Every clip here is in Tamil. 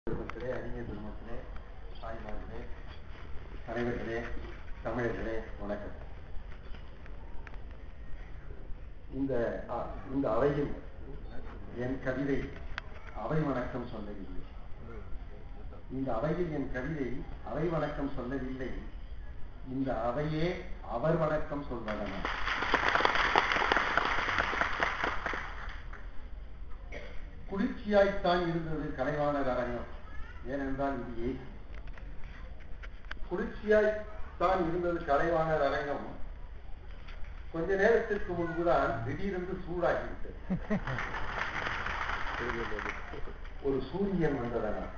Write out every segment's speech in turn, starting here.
பெருமக்களே அறிஞர் பெருமக்களே தாய்மார்களே தலைவர்களே தமிழர்களே வணக்கம் இந்த அ- இந்த அவையில் என் கவிதை அவை வணக்கம் சொல்லவில்லை இந்த அவையில் என் கவிதை அவை வணக்கம் சொல்லவில்லை இந்த அவையே அவர் வணக்கம் சொல்வதனா குளிர்ச்சியாய்த்தான் இருந்தது கலைவாணர் அரங்கம் ஏனென்றால் இது ஏசி குளிர்ச்சியாய்த்தான் இருந்தது கலைவாணர் அரங்கம் கொஞ்ச நேரத்திற்கு முன்புதான் திடீரென்று சூடாகிவிட்டது ஒரு சூரியன் வந்ததனால்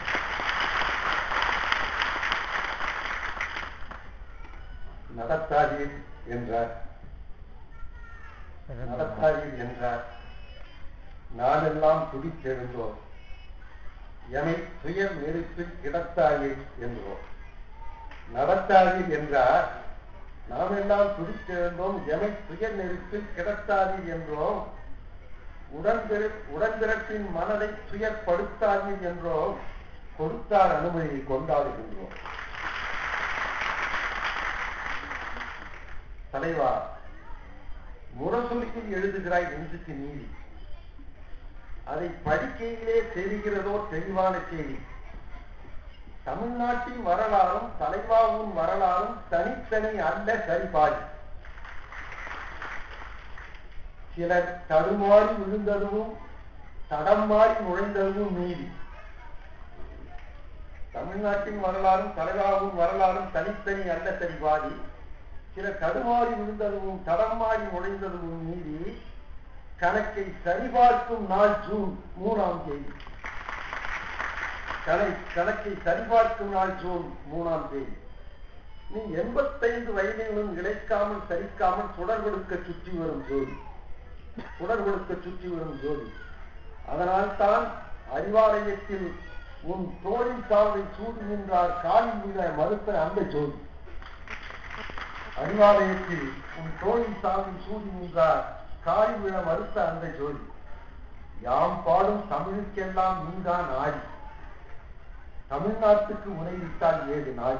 நடத்தாதீர் என்றார் நடத்தாதீர் என்றார் நாளெல்லாம் துடித்தெழுந்தோம் எமை துயர் நெருப்பில் கிடத்தாயே என்றோம் நடத்தாதீர் என்றார் நாம் எல்லாம் துடித்தெழுந்தோம் எமை துயர் நெருப்பில் கிடத்தாதீர் என்றோம் உடன்பிற உடன்பிறப்பின் மனதை துயர்படுத்தாதீர் என்றோம் கொடுத்தார் அனுமதியை கொண்டாடுகின்றோம் தலைவா முரசொலியில் எழுதுகிறாய் நெஞ்சுக்கு நீதி அதை படிக்கையிலே தெரிகிறதோ தெளிவான செய்தி தமிழ்நாட்டின் வரலாறும் தலைவாவும் வரலாறும் தனித்தனி அல்ல சரிபாதி சிலர் தடுமாறி விழுந்ததும் தடம் மாறி நுழைந்ததும் நீதி தமிழ்நாட்டின் வரலாறும் தலைவாவும் வரலாறும் தனித்தனி அல்ல சரிபாதி சிலர் தடுமாறி விழுந்ததும் தடம் மாறி நுழைந்ததும் நீதி கணக்கை சரிபார்க்கும் நாள் ஜூன் மூணாம் தேதி கணை கணக்கை சரிபார்க்கும் நாள் ஜூன் மூணாம் தேதி நீ எண்பத்தைந்து வயதிலும் இழைக்காமல் சரிக்காமல் தொடர் கொடுக்க சுற்றி வரும் ஜோதி தொடர் கொடுக்க சுற்றி வரும் ஜோதி அதனால் தான் அறிவாலயத்தில் உன் தோழின் சாவை சூடி நின்றார் காலில் விழ மறுத்த அந்த ஜோதி அறிவாலயத்தில் உன் தோழின் சாவை சூடி நின்றார் காய் விழ மறுத்த அந்த ஜோதி யாம் பாடும் தமிழுக்கெல்லாம் நீதான் ஆடி தமிழ்நாட்டுக்கு உரையிட்டால் ஏது நாடி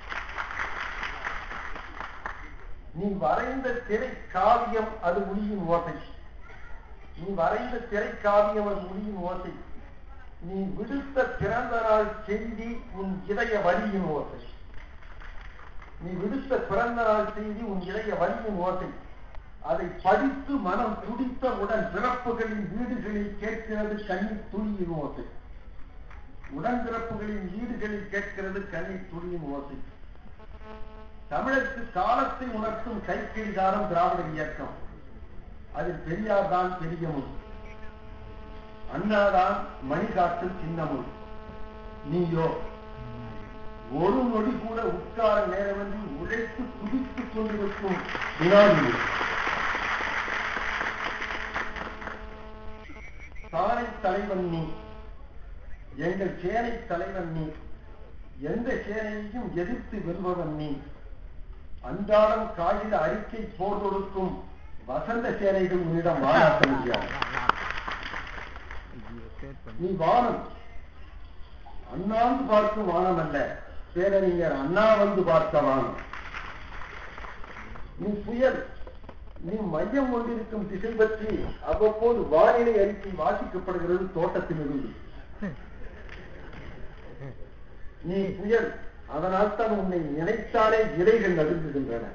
நீ வரைந்த திரை காவியம் அது ஒளியின் ஓசை நீ வரைந்த திரை காவியம் அது ஒளியின் ஓசை நீ விடுத்த பிறந்த நாள் செய்தி உன் இதய வலியின் ஓசை நீ விடுத்த பிறந்த நாள் செய்தி உன் இதய வலியின் ஓசை அதை படித்து மனம் துடித்த உடன் பிறப்புகளின் வீடுகளில் கேட்கிறது கண்ணீர் துளியின் ஓசை உடன்பிறப்புகளின் வீடுகளில் கேட்கிறது கண்ணீர் துளியின் ஓசை தமிழருக்கு காலத்தை உணர்த்தும் கைக்கெழுதாரம் திராவிட இயக்கம் அதில் பெரியார் தான் பெரிய முன் அண்ணாதான் மணிகாட்டு சின்னமுன் நீயோ ஒரு நொடி கூட உட்கார நேரமின்றி உழைத்து துடித்துக் கொண்டிருக்கும் வினாடி சாலை தலைவன் நீ எங்கள் சேனை தலைவன் நீ எந்த சேனையையும் எதிர்த்து வெல்பவன் நீ அன்றாடம் காகித அறிக்கை போர் கொடுக்கும் வசந்த சேனைகள் உன்னிடம் வாழாட்ட முடியாது நீ வானம் அண்ணாந்து பார்க்கும் வானம் அல்ல பேரறிஞர் அண்ணா வந்து பார்த்த வானம் நீ புயல் நீ மையம் கொண்டிருக்கும் திசை பற்றி அவ்வப்போது வானிலை அறிக்கை வாசிக்கப்படுகிறது தோட்டத்திலிருந்து நீ புயல் அதனால் தான் உன்னை நினைத்தாலே இலைகள் நடுங்குகின்றன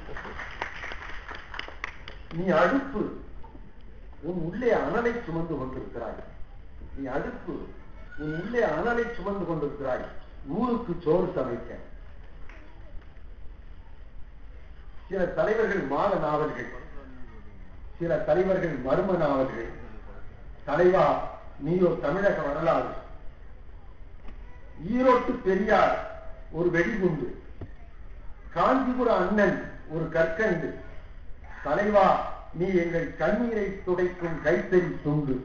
நீ அடுப்பு உன் உள்ளே அனலை சுமந்து கொண்டிருக்கிறாய் நீ அடுப்பு உன் உள்ளே அனலை சுமந்து கொண்டிருக்கிறாய் ஊருக்கு சோறு சமைக்க சில தலைவர்கள் மாத நாவல்கள் சில தலைவர்கள் மர்ம நாவல்கள் தலைவா நீயோ தமிழக வரலாறு ஈரோட்டு பெரியார் ஒரு வெடிகுண்டு காஞ்சிபுர அண்ணன் ஒரு கற்கண்டு தலைவா நீ எங்கள் கண்ணீரை துடைக்கும் கைத்தறி துண்டு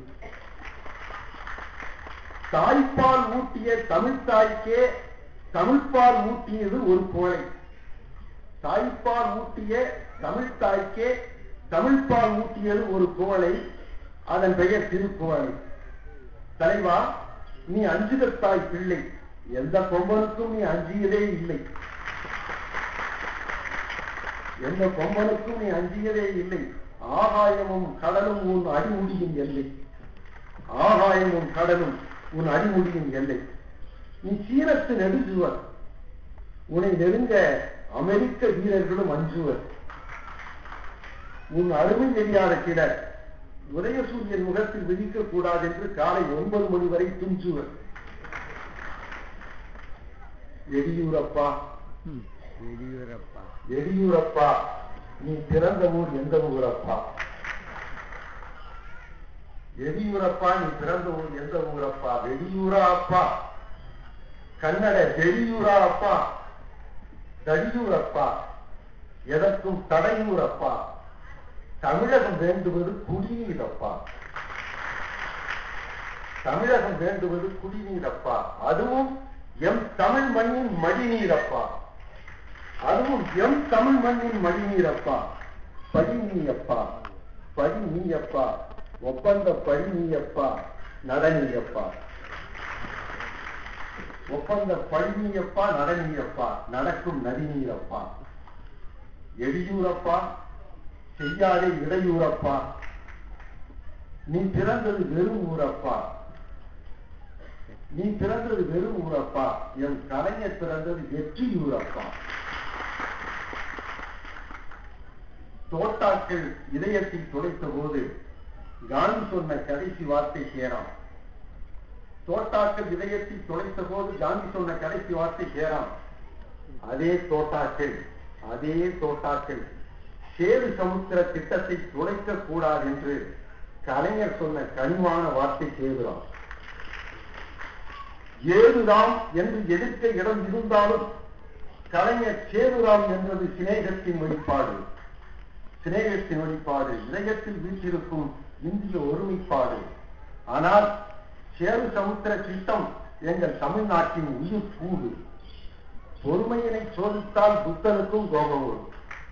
தாய்ப்பால் ஊட்டிய தமிழ் தாய்க்கே தமிழ்பால் ஊட்டியது ஒரு கோழை தாய்ப்பால் ஊட்டிய தமிழ் தாய்க்கே தமிழ்பால் ஊட்டியது ஒரு கோழை அதன் பெயர் திருக்குவளை தலைவா நீ அஞ்சுகத்தாய் பிள்ளை எந்த கொம்பனுக்கும் நீ அஞ்சியதே இல்லை எந்த கொம்பனுக்கும் நீ அஞ்சியதே இல்லை ஆகாயமும் கடலும் உன் அடிமுடியின் எல்லை ஆகாயமும் கடலும் உன் அடிமுடியின் எல்லை நீ சீனத்து நெடுஞ்சுவர் உன்னை நெருங்க அமெரிக்க வீரர்களும் அஞ்சுவர் உன் அருமை தெரியாத சிலர் உதயசூரியன் முகத்தில் விதிக்க கூடாது என்று காலை ஒன்பது மணி வரை துஞ்சுவர் எடியூரப்பா எடியூரப்பா எடியூரப்பா நீ பிறந்த ஊர் எந்த ஊரப்பா எடியூரப்பா நீ பிறந்த ஊர் எந்த ஊரப்பா வெடியூரா அப்பா கன்னட வெடியூரா அப்பா தடியூரப்பா எதற்கும் தடையூரப்பா தமிழகம் வேண்டுவது குடிநீரப்பா தமிழகம் வேண்டுவது குடிநீரப்பா அதுவும் எம் தமிழ் மண்ணின் மடிநீரப்பா அதுவும் எம் தமிழ் மண்ணின் மடிநீரப்பா படி நீயப்பா படி நீயப்பா ஒப்பந்த படி நீயப்பா நடனீயப்பா ஒப்பந்த படி நீயப்பா நடனீயப்பா நடக்கும் நதிநீரப்பா எடியூரப்பா செய்யாதே இடையூரப்பா நீ பிறந்தது வெறும் ஊரப்பா நீ பிறந்தது வெறும் ஊரப்பா என் கலைஞர் பிறந்தது வெற்றியூரப்பா தோட்டாக்கள் இதயத்தில் துடைத்த போது காந்தி சொன்ன கடைசி வார்த்தை சேராம் தோட்டாக்கள் இதயத்தில் துடைத்த போது காந்தி சொன்ன கடைசி வார்த்தை சேராம் அதே தோட்டாக்கள் அதே தோட்டாக்கள் சேது சமுத்திர திட்டத்தை துடைக்க கூடாது என்று கலைஞர் சொன்ன கனிவான வார்த்தை சேதுராம் ஏதுதாம் என்று எதிர்க்க இடம் இருந்தாலும் கலைஞர் சேதுராம் என்பது சிநேகத்தின் வெளிப்பாடு சிநேகத்தின் வெளிப்பாடு இதயத்தில் வீற்றிருக்கும் இந்திய ஒருமைப்பாடு ஆனால் சேது சமுத்திர திட்டம் எங்கள் தமிழ்நாட்டின் உயிர் கூடு பொறுமையினை சோதித்தால் புத்தனுக்கும் கோபம் வரும்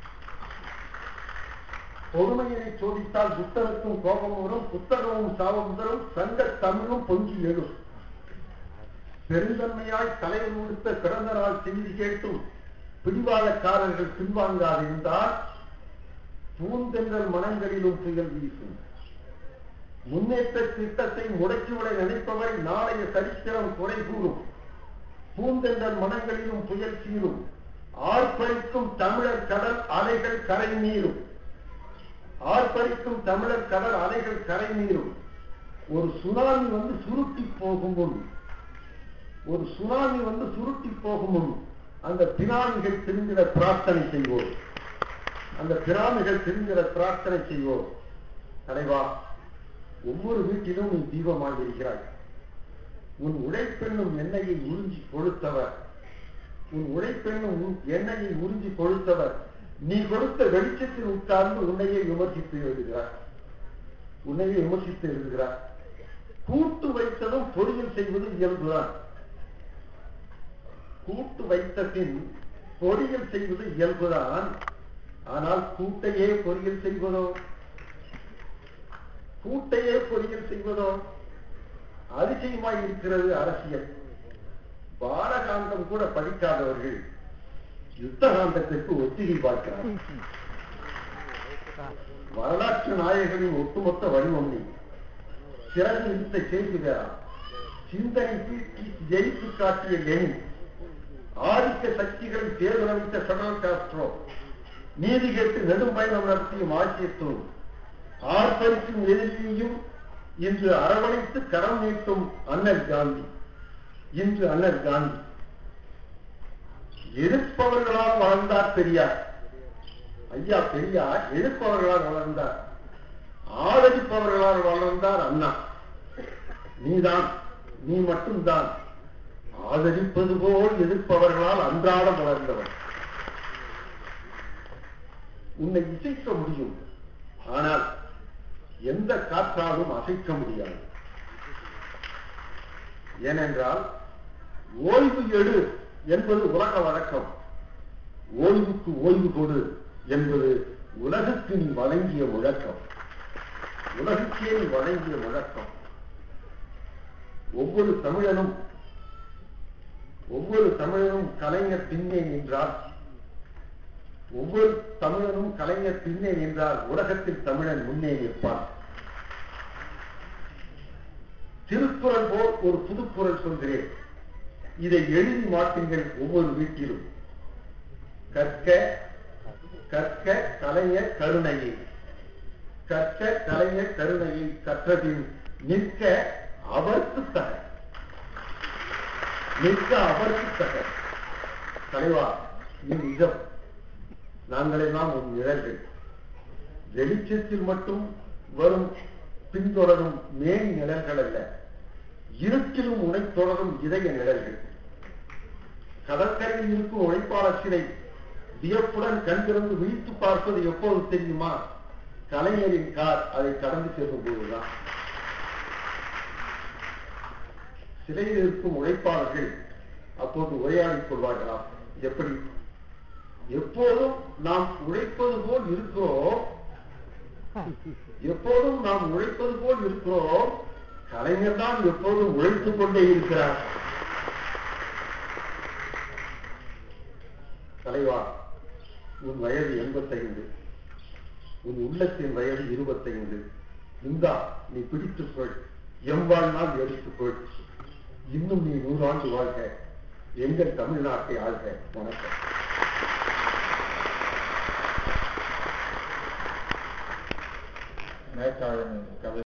பொறுமையினை சோதித்தால் புத்தனுக்கும் கோபம் வரும் புத்தகமும் சாபம் தரும் சங்க தமிழும் பொங்கி எழும் பெருந்தன்மையாய் தலைவர் கொடுத்த பிறந்த நாள் செய்தி கேட்டும் பிடிவாதக்காரர்கள் பின்வாங்காதிருந்தால் பூந்தென்றல் மனங்களிலும் புயல் வீசும் முன்னேற்ற திட்டத்தை முடக்கிவிட நினைப்பவரை நாளைய சரித்திரம் குறை கூறும் பூந்தென்றல் மனங்களிலும் புயல் சீரும் ஆர்ப்பரிக்கும் தமிழர் கடல் அலைகள் கரை நீரும் ஆர்ப்பரிக்கும் தமிழர் கடல் அலைகள் கரை நீரும் ஒரு சுனாமி வந்து சுருட்டி போகும் முன் ஒரு சுனாமி வந்து சுருட்டி போகும் முன் அந்த பினாமிகள் திருந்திட பிரார்த்தனை செய்வோம் அந்த பிராமிகள் திருந்திட பிரார்த்தனை செய்வோம் தலைவா ஒவ்வொரு வீட்டிலும் நீ தீபமாக இருக்கிறாய் உன் உழைப்பெண்ணும் எண்ணெயை உறிஞ்சி கொழுத்தவர் உன் உழைப்பெண்ணும் உன் எண்ணெயை உறிஞ்சி கொழுத்தவர் நீ கொடுத்த வெளிச்சத்தில் உட்கார்ந்து உன்னையே விமர்சித்து எழுதுகிறார் உன்னையே விமர்சித்து எழுதுகிறார் கூட்டு வைத்ததும் பொறியில் செய்வது இயல்புதான் கூட்டு வைத்த பின் பொறியில் செய்வது இயல்புதான் ஆனால் கூட்டையே பொறியில் செய்வதோ கூட்டையே பொறியில் செய்வதோ அதிசயமாய் இருக்கிறது அரசியல் பாலகாண்டம் கூட படிக்காதவர்கள் யுத்த காண்டத்திற்கு ஒத்திகை பார்க்கிறார் வரலாற்று நாயகனின் ஒட்டுமொத்த வடிவம் நீ சிறகு வித்த செய்திகளா சிந்தனை தீட்டி ஜெயித்து காட்டிய லெனின் ஆதிக்க சக்திகளை தேர்தல் அமைத்த பெடரல் காஸ்ட்ரோ நீதி கேட்டு நெடும் பயணம் நடத்திய மார்க்சியத்தும் ஆர்ப்பரிக்கும் எதிரியையும் இன்று அரவணைத்து கரம் நீட்டும் அண்ணல் காந்தி இன்று அண்ணல் காந்தி எதிர்ப்பவர்களால் வாழ்ந்தார் பெரியார் ஐயா பெரியார் எதிர்ப்பவர்களால் வளர்ந்தார் ஆதரிப்பவர்களால் வளர்ந்தார் அண்ணா நீதான் நீ மட்டும்தான் ஆதரிப்பது போல் எதிர்ப்பவர்களால் அன்றாடம் வளர்ந்தவர் உன்னை இசைக்க முடியும் ஆனால் எந்த காற்றாலும் அசைக்க முடியாது ஏனென்றால் ஓய்வு எடு என்பது உலக வழக்கம் ஓய்வுக்கு ஓய்வு கொடு என்பது உலகுக்கு நீ வழங்கிய முழக்கம் உலகுக்கே நீ வழங்கிய முழக்கம் ஒவ்வொரு தமிழனும் ஒவ்வொரு தமிழனும் கலைஞர் பின்னே நின்றால் ஒவ்வொரு தமிழனும் கலைஞர் பின்னே நின்றால் உலகத்தில் தமிழன் முன்னே நிற்பான் திருக்குறள் போல் ஒரு புதுக்குறள் சொல்கிறேன் இதை எழுதி மாற்றுங்கள் ஒவ்வொரு வீட்டிலும் கற்க கற்க கலைஞர் கருணையை கற்க கலைஞர் கருணையை கற்றபின் நிற்க அவர்க்கு தக நிற்க அவர்க்கு தக தலைவா நீ நிஜம் நாங்களெல்லாம் உன் நிழல்கள் வெளிச்சத்தில் மட்டும் வரும் பின்தொடரும் மேல் நிழல்கள் அல்ல இருட்டிலும் உனை தொடரும் இதய நிழல்கள் கடற்கரையில் இருக்கும் உழைப்பாளர் சிலை வியப்புடன் கண் திறந்து விழித்து பார்ப்பது எப்போது தெரியுமா கலைஞரின் கார் அதை கடந்து செல்லும் போதுதான் சிலையில் இருக்கும் உழைப்பாளர்கள் அப்போது உரையாடிக் கொள்வார்களாம் எப்படி எப்போதும் நாம் உழைப்பது போல் இருக்கிறோம் எப்போதும் நாம் உழைப்பது போல் இருக்கிறோம் கலைஞர் தான் எப்போதும் உழைத்துக் கொண்டே இருக்கிறார் தலைவா உன் வயது எண்பத்தைந்து உன் உள்ளத்தின் வயது இருபத்தைந்து இந்தா நீ பிடித்துக்கொள் எம்வாழ்நாள் எடுத்துக்கொள் இன்னும் நீ நூறாண்டு வாழ்க எங்கள் தமிழ்நாட்டை ஆள்க வணக்கம் நேற்றாளன் கதை